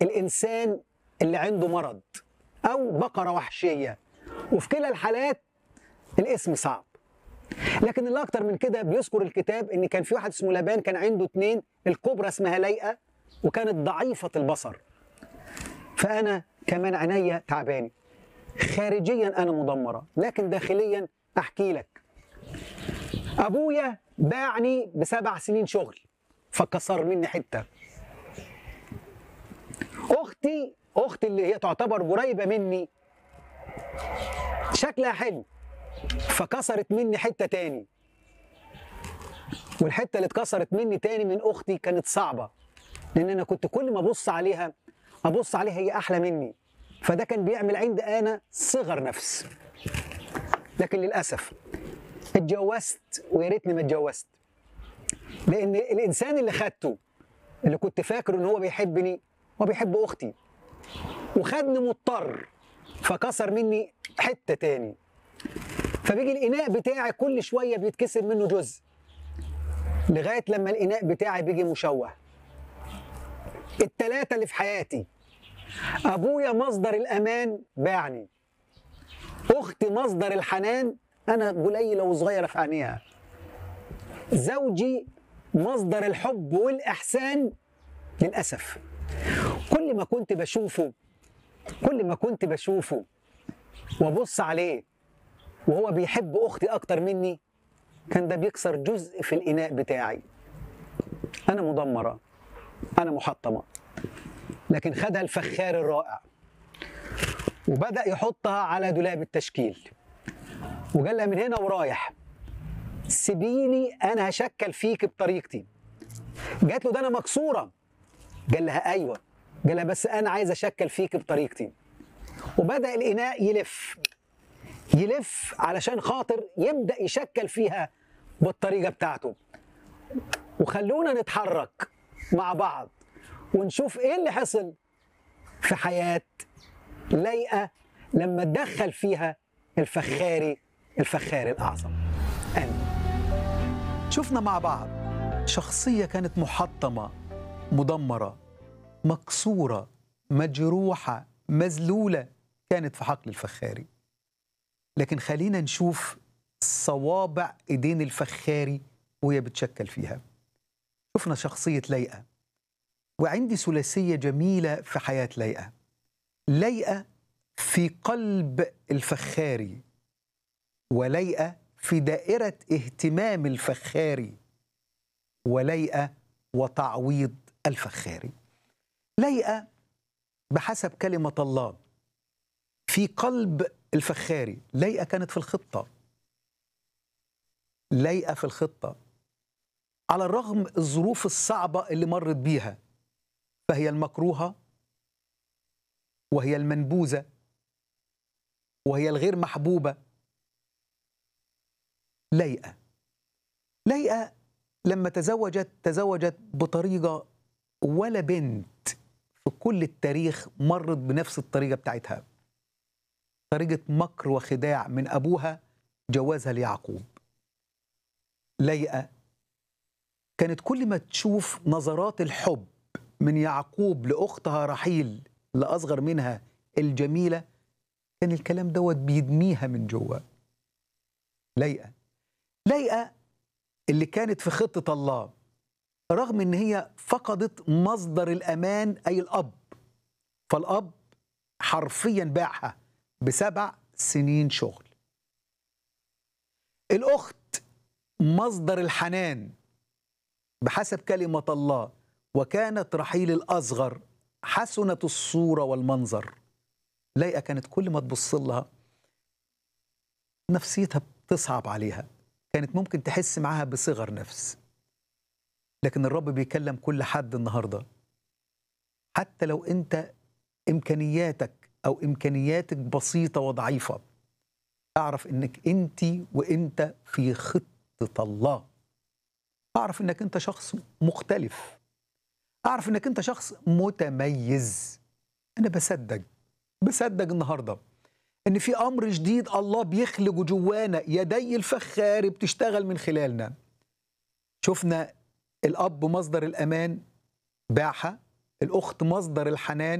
الانسان اللي عنده مرض او بقره وحشيه وفي كلا الحالات الاسم صعب لكن اللي اكتر من كده بيذكر الكتاب ان كان في واحد اسمه لابان كان عنده اتنين الكبرى اسمها ليئه وكانت ضعيفه البصر فانا كمان عينيا تعباني خارجيا انا مدمره لكن داخليا احكي لك ابويا باعني بسبع سنين شغل فكسر مني حته اختي اختي اللي هي تعتبر قريبه مني شكلها حلو فكسرت مني حته تاني والحته اللي اتكسرت مني تاني من اختي كانت صعبه لان انا كنت كل ما ابص عليها ابص عليها هي احلى مني فده كان بيعمل عندي انا صغر نفس لكن للاسف اتجوزت ويا ريتني ما اتجوزت لان الانسان اللي خدته اللي كنت فاكره ان هو بيحبني هو بيحب اختي وخدني مضطر فكسر مني حته تاني فبيجي الاناء بتاعي كل شويه بيتكسر منه جزء لغايه لما الاناء بتاعي بيجي مشوه التلاته اللي في حياتي ابويا مصدر الامان باعني اختي مصدر الحنان انا قليله وصغيره في عينيها زوجي مصدر الحب والاحسان للاسف كل ما كنت بشوفه كل ما كنت بشوفه وابص عليه وهو بيحب اختي اكتر مني كان ده بيكسر جزء في الاناء بتاعي انا مدمره انا محطمه لكن خدها الفخار الرائع وبدا يحطها على دولاب التشكيل وقال لها من هنا ورايح سيبيني انا هشكل فيك بطريقتي جات له ده انا مكسوره قال لها ايوه قال لها بس انا عايز اشكل فيك بطريقتي وبدا الاناء يلف يلف علشان خاطر يبدا يشكل فيها بالطريقه بتاعته وخلونا نتحرك مع بعض ونشوف ايه اللي حصل في حياه ليئه لما تدخل فيها الفخاري الفخاري الاعظم امين شفنا مع بعض شخصية كانت محطمة مدمرة مكسورة مجروحة مذلولة كانت في حقل الفخاري لكن خلينا نشوف صوابع ايدين الفخاري وهي بتشكل فيها شفنا شخصية ليئة وعندي ثلاثية جميلة في حياة ليئة ليئة في قلب الفخاري وليئة في دائرة اهتمام الفخاري وليئة وتعويض الفخاري ليئة بحسب كلمة الله في قلب الفخاري ليئة كانت في الخطة ليئة في الخطة على الرغم الظروف الصعبة اللي مرت بيها فهي المكروهة وهي المنبوذة وهي الغير محبوبة ليئة ليئة لما تزوجت تزوجت بطريقة ولا بنت في كل التاريخ مرت بنفس الطريقة بتاعتها طريقة مكر وخداع من أبوها جوازها ليعقوب ليئة كانت كل ما تشوف نظرات الحب من يعقوب لأختها رحيل لأصغر منها الجميلة كان الكلام دوت بيدميها من جوه ليئة ليئة اللي كانت في خطة الله رغم ان هي فقدت مصدر الامان اي الاب فالاب حرفيا باعها بسبع سنين شغل الاخت مصدر الحنان بحسب كلمة الله وكانت رحيل الأصغر حسنة الصورة والمنظر ليئة كانت كل ما تبص لها نفسيتها بتصعب عليها كانت ممكن تحس معاها بصغر نفس لكن الرب بيكلم كل حد النهارده حتى لو انت امكانياتك او امكانياتك بسيطه وضعيفه اعرف انك انت وانت في خطه الله اعرف انك انت شخص مختلف اعرف انك انت شخص متميز انا بصدق بصدق النهارده ان في امر جديد الله بيخلقه جوانا يدي الفخار بتشتغل من خلالنا شفنا الاب مصدر الامان باعها الاخت مصدر الحنان